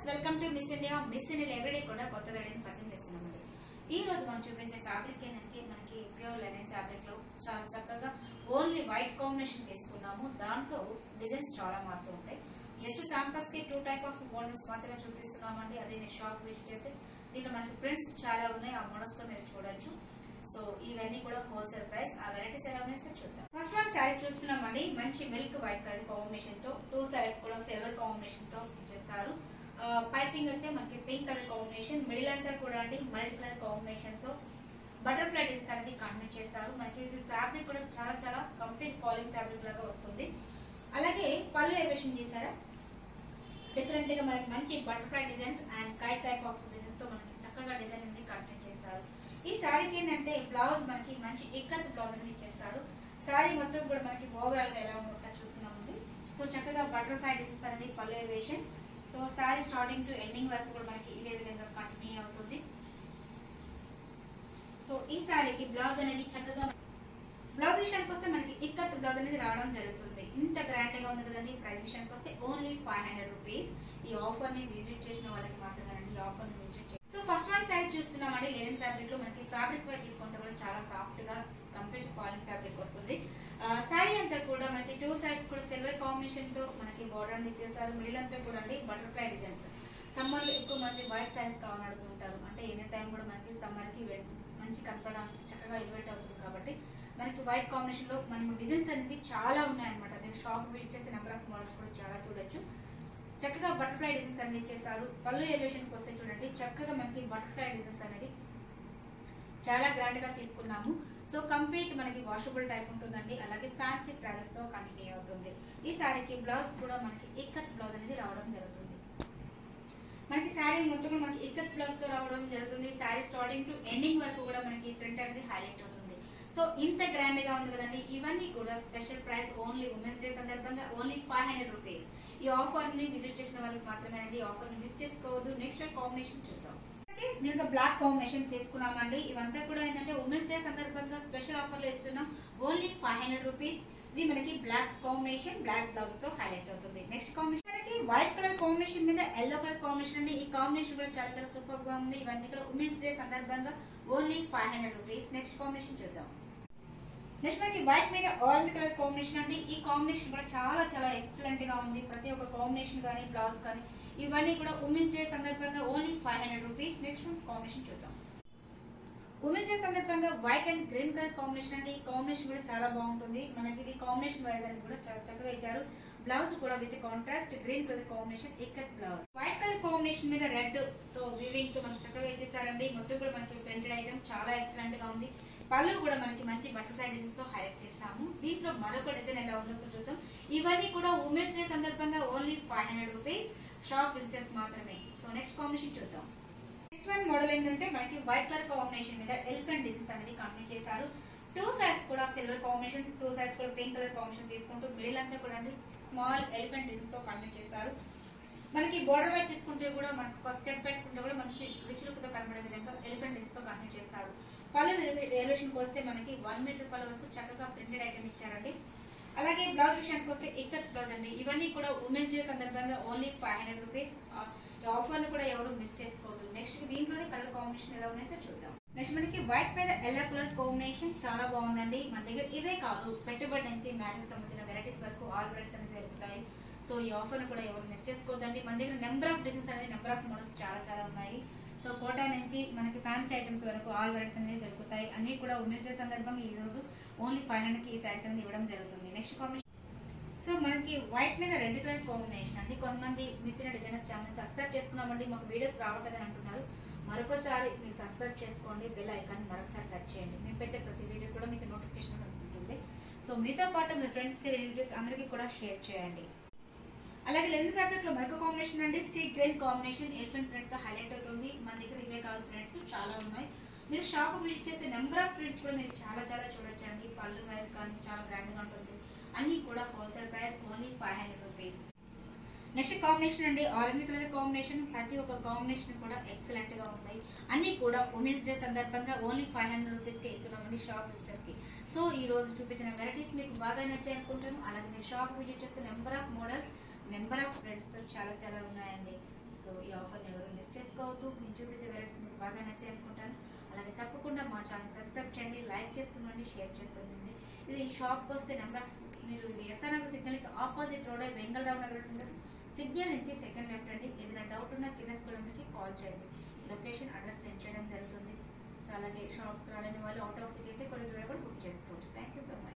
welcome to Miss India Miss India everyday కూడా కొత్త వెరైటీని పరిచయం చేస్తున్నామండి ఈ రోజు మనం చూపించే ఫ్యాబ్రిక్ ఏంటంటే మనకి ప్యూర్ లెనిన్ ఫ్యాబ్రిక్ లో చాలా చక్కగా ఓన్లీ వైట్ కాంబినేషన్ తీసుకున్నాము దాంట్లో డిజైన్స్ చాలా మారుతూ ఉంటాయి జస్ట్ శాంపల్స్ కి టూ టైప్ ఆఫ్ మోడల్స్ మాత్రమే చూపిస్తున్నామండి అదే మీరు షాప్ విజిట్ చేస్తే దీంట్లో మనకి ప్రింట్స్ చాలా ఉన్నాయి ఆ మోడల్స్ కూడా మీరు చూడొచ్చు సో ఇవన్నీ కూడా హోల్సేల్ ప్రైస్ ఆ వెరైటీస్ ఎలా ఉన్నాయో ఒకసారి చూద్దాం ఫస్ట్ వన్ శారీ చూస్తున్నామండి మంచి మిల్క్ వైట్ కలర్ కాంబినేషన్ తో టూ సైడ్స్ కూడా సిల్వర్ కాంబినేషన్ తో ఇచ్చేసారు పైపింగ్ అయితే మనకి పింక్ కలర్ కాంబినేషన్ మిడిల్ అంతా కూడా అండి మల్టీ కలర్ కాంబినేషన్ తో బటర్ఫ్లై డిజైన్స్ అనేది కంటిన్యూ చేశారు మనకి ఇది ఫ్యాబ్రిక్ కూడా చాలా చాలా కంప్లీట్ ఫాలింగ్ ఫ్యాబ్రిక్ లాగా వస్తుంది అలాగే పళ్ళు ఎవేషన్ చేశారా డిఫరెంట్ గా మనకి మంచి butterfly designs and kite type of designs తో మనకి చక్కగా డిజైన్ అనేది కంటిన్యూ చేశారు ఈ శారీకి ఏంటంటే బ్లౌజ్ మనకి మంచి ఇక్కత్ బ్లౌజ్ అనేది ఇచ్చేస్తారు శారీ మొత్తం కూడా మనకి ఓవరాల్ గా ఎలా ఉందో ఒకసారి చూస్తున్నామండి సో చక్కగా బటర్ఫ్లై డిజైన్స్ అనేది పళ్ళు ఎవేషన్ so saree starting to ending వరకు కూడా మనకి ఇదే విధంగా కంటిన్యూ అవుతుంది సో ఈ శారీకి బ్లౌజ్ అనేది చక్కగా బ్లౌజ్ విషయానికి వస్తే మనకి ఇక్కత్ బ్లౌజ్ అనేది రావడం జరుగుతుంది ఇంత గ్రాండ్ గా ఉంది కదండి ప్రైస్ విషయానికి వస్తే ఓన్లీ ఫైవ్ హండ్రెడ్ రూపీస్ ఈ ఆఫర్ ని విజిట్ చేసిన వాళ్ళకి మాత్రమేనండి ఈ ఆఫర్ ని విజిట్ చేసి సో ఫస్ట్ వన్ శారీ చూస్తున్నామండి లెనిన్ ఫ్యాబ్రిక్ లో మనకి ఫ్యాబ్రిక్ పై తీసుకుంటే కూడా చాలా సాఫ్ట్ గా కంప్లీట్ ఫాలింగ్ ఫ్యాబ్రిక్ వస్తుంది శారీ అంతా కూడా మనకి టూ సైడ్స్ కూడా సిల్వర్ కాంబినేషన్ తో మనకి బోర్డర్ ఇచ్చేసారు మిడిల్ అంతా కూడా అండి బటర్ఫ్లై డిజైన్స్ సమ్మర్ లో ఎక్కువ మంది వైట్ సైజ్ కావాలని అడుగుతుంటారు అంటే ఎనీ టైం కూడా మనకి సమ్మర్ కి వె- మంచి కనపడడానికి చక్కగా ఎలివేట్ అవుతుంది కాబట్టి మనకి వైట్ కాంబినేషన్ లో మనము డిజైన్స్ అనేది చాలా ఉన్నాయన్నమాట మీరు షాప్ విజిట్ చేస్తే నెంబర్ ఆఫ్ మోడల్స్ కూడా చాలా చూడొచ్చు చక్కగా బటర్ఫ్లై డిజైన్స్ అనేది ఇచ్చేసారు పళ్ళు ఎలివేషన్ కి వస్తే చూడండి చక్కగా మనకి బటర్ఫ్లై డిజైన్స్ అనేది చాలా గ్రాండ్ గా తీసుకున్నాము సో కంప్లీట్ మనకి వాషబుల్ టైప్ ఉంటుందండి అలాగే ఫ్యాన్సీ ప్రైజెస్ తో కంటిన్యూ అవుతుంది ఈ శారీకి బ్లౌజ్ కూడా మనకి ఇక్కత్ బ్లౌజ్ అనేది రావడం జరుగుతుంది మనకి శారీ మొత్తం కూడా మనకి ఇక్కత్ బ్లౌజ్ తో రావడం జరుగుతుంది శారీ స్టార్టింగ్ టు ఎండింగ్ వరకు కూడా మనకి ప్రింట్ అనేది హైలైట్ అవుతుంది సో ఇంత గ్రాండ్ గా ఉంది కదండి ఇవన్నీ కూడా special price only women's day సందర్భంగా ఓన్లీ ఫైవ్ హండ్రెడ్ రూపీస్ ఈ ఆఫర్ ని విజిట్ చేసిన వాళ్ళకి మాత్రమే అండి ఈ ఆఫర్ ని మిస్ చేసుకోవద్దు నెక్స్ట్ కాంబినేషన్ చూద్దాం ఓకే, నేను బ్లాక్ కాంబినేషన్ తీసుకున్నామండి ఇవంతా కూడా ఏంటంటే ఉమెన్స్ డే సందర్భంగా స్పెషల్ ఆఫర్ లో ఇస్తున్నాం ఓన్లీ ఫైవ్ హండ్రెడ్ రూపీస్ ఇది మనకి బ్లాక్ కాంబినేషన్ బ్లాక్ బ్లౌజ్ తో హైలైట్ అవుతుంది నెక్స్ట్ కాంబినేషన్ మనకి వైట్ కలర్ కాంబినేషన్ మీద ఎల్లో కలర్ కాంబినేషన్ అండి ఈ కాంబినేషన్ కూడా చాలా చాలా సూపర్ గా ఉంది ఇవన్నీ కూడా ఉమెన్స్ డే సందర్భంగా only five hundred rupees next combination చూద్దాం నెక్స్ట్ మనకి వైట్ మీద ఆరెంజ్ కలర్ కాంబినేషన్ అండి ఈ కాంబినేషన్ కూడా చాలా చాలా ఎక్సలెంట్ గా ఉంది ప్రతి ఒక్క కాంబినేషన్ కానీ బ్లౌజ్ కానీ ఇవన్నీ కూడా ఉమెన్స్ డే సందర్భంగా only five hundred rupees next combination చూద్దాం ఉమెన్స్ డే సందర్భంగా white and green colour combination అంటే ఈ కాంబినేషన్ కూడా చాలా బాగుంటుంది మనకి ఇది కాంబినేషన్ వైజ్ అని కూడా చాలా చక్కగా ఇచ్చారు బ్లౌజ్ కూడా with contrast green colour combination ikat blouse white colour combination మీద రెడ్ తో వీవింగ్ తో మనకి చక్కగా ఇచ్చేసారండి మొత్తం కూడా మనకి ప్రింటెడ్ ఐటమ్ చాలా ఎక్సలెంట్ గా ఉంది పళ్ళు కూడా మనకి మంచి బటర్ఫ్లై డిజైన్స్ తో హైలైట్ చేసాము దీంట్లో మరొక డిజైన్ ఎలా ఉందో ఒకసారి చూద్దాం ఇవన్నీ కూడా ఉమెన్స్ డే సందర్భంగా only five hundred rupees shop visitor మాత్రమే సో నెక్స్ట్ కాంబినేషన్ చూద్దాం నెక్స్ట్ వన్ మోడల్ ఏంటంటే మనకి వైట్ కలర్ కాంబినేషన్ మీద ఎలిఫెంట్ డిజైన్స్ అనేది కంటిన్యూ చేశారు టూ సైడ్స్ కూడా సిల్వర్ కాంబినేషన్ టూ సైడ్స్ కూడా పింక్ కలర్ కాంబినేషన్ తీసుకుంటూ మిడిల్ అంతా కూడా స్మాల్ ఎలిఫెంట్ డిజైన్స్ తో కంటిన్యూ చేశారు మనకి బోర్డర్ వైపు తీసుకుంటే కూడా మనకు ఒక స్టెప్ పెట్టుకుంటే కూడా మంచి రిచ్ లుక్ తో కనబడే విధంగా ఎలిఫెంట్ డిజైన్స్ తో కంటిన్యూ చేశారు పళ్ళు ఎలివేషన్ వస్తే మనకి వన్ మీటర్ పళ్ళ వరకు చక్కగా ప్రింటెడ్ ఐటమ్ ఇచ్చారండి అలాగే బ్లౌజ్ విషయానికి వస్తే ఇక్కత్ బ్లౌజ్ అండి ఇవన్నీ కూడా ఉమెన్స్ డే సందర్భంగా only five hundred rupees offer కూడా ఎవరు మిస్ చేసుకోవద్దు నెక్స్ట్ దీంట్లోనే కలర్ కాంబినేషన్ ఎలా ఉన్నాయో చూద్దాం నెక్స్ట్ మనకి వైట్ మీద ఎల్లో కలర్ కాంబినేషన్ చాలా బాగుందండి మన దగ్గర ఇవే కాదు పెట్టుబడి నుంచి మ్యారేజ్ సంబంధించిన వెరైటీస్ వరకు ఆల్ వెరైటీస్ అనేది దొరుకుతాయి సో ఈ ఆఫర్ కూడా ఎవరు మిస్ చేసుకోవద్దండి మన దగ్గర నెంబర్ ఆఫ్ డిజైన్స్ అనేది నెంబర్ ఆఫ్ మోడల్స్ చాలా చాలా ఉన్నాయి సో కోటా నుంచి మనకి ఫ్యాన్సీ ఐటమ్స్ వరకు ఆల్ వెరైటీస్ అనేది దొరుకుతాయి అన్ని కూడా ఉమెన్స్ డే సందర్భంగా ఈ రోజు ఓన్లీ ఫైవ్ హండ్రెడ్ కి ఈ సారీస్ అనేది ఇవ్వడం జరుగుతుంది నెక్స్ట్ కాంబినేషన్ సో మనకి వైట్ మీద రెడ్ కలర్ కాంబినేషన్ అండి కొంతమంది మిస్ అయిన డిజైనర్స్ ఛానల్ సబ్స్క్రైబ్ చేసుకున్నామండి మాకు వీడియోస్ రావట్లేదని అంటున్నారు మరొకసారి మీరు సబ్స్క్రైబ్ చేసుకోండి బెల్ ఐకాన్ మరొకసారి టచ్ చేయండి మేము పెట్టే ప్రతి వీడియో కూడా మీకు నోటిఫికేషన్ వస్తుంటుంది సో మీతో పాటు మీ ఫ్రెండ్స్ కి రిలేటివ్స్ అందరికీ కూడా షేర్ చేయండి అలాగే లెనిన్ ఫ్యాబ్రిక్ లో మరొక కాంబినేషన్ అండి sea green combination elephant print తో హైలైట్ అవుతుంది మన దగ్గర ఇవే కాదు ప్రింట్స్ చాలా ఉన్నాయి మీరు షాప్ విజిట్ చేస్తే నెంబర్ ఆఫ్ ప్రింట్స్ కూడా మీరు చాలా చాలా చూడొచ్చండి పళ్ళు వైస్ కానీ చాలా గ్రాండ్ గా ఉంటుంది అన్ని కూడా wholesale price only five hundred rupees next combination అండి ఆరెంజ్ కలర్ కాంబినేషన్ ప్రతి ఒక్క కాంబినేషన్ కూడా ఎక్సలెంట్ గా ఉన్నాయి అన్ని కూడా ఉమెన్స్ డే సందర్భంగా ఓన్లీ ఫైవ్ హండ్రెడ్ రూపీస్ కి ఇస్తున్నామండి షాప్ విజిటర్ కి సో ఈ రోజు చూపించిన వెరైటీస్ మీకు బాగా నచ్చాయి అనుకుంటాను అలాగే మీరు షాప్ విజిట్ చేస్తే number of models number of friends తో చాలా చాలా ఉన్నాయండి సో ఈ కావద్దు మీరు చూపించే వెరైటీస్ మీకు బాగా నచ్చాయి అనుకుంటాను అలాగే తప్పకుండా మా ఛానల్ సబ్స్క్రైబ్ చేయండి లైక్ చేస్తుండండి షేర్ చేస్తుండండి ఇది ఈ షాప్కి వస్తే నెంబర్ మీరు ఇది ఎస్ఆర్ నగర్ సిగ్నల్కి ఆపోజిట్ రోడ్ వెంగళరావు నగర్ ఉంటుంది సిగ్నల్ నుంచి సెకండ్ లెఫ్ట్ అండి ఏదైనా డౌట్ ఉన్నా కింద స్కూల్ నెంబర్కి కాల్ చేయండి లొకేషన్ అడ్రస్ సెండ్ చేయడం జరుగుతుంది సో అలాగే షాప్కి రాలేని వాళ్ళు అవుట్ ఆఫ్ సిటీ అయితే కొద్ది దూరం కూడా బుక్ చేసుకోవచ్చు థ్యాంక్ యూ సో మచ్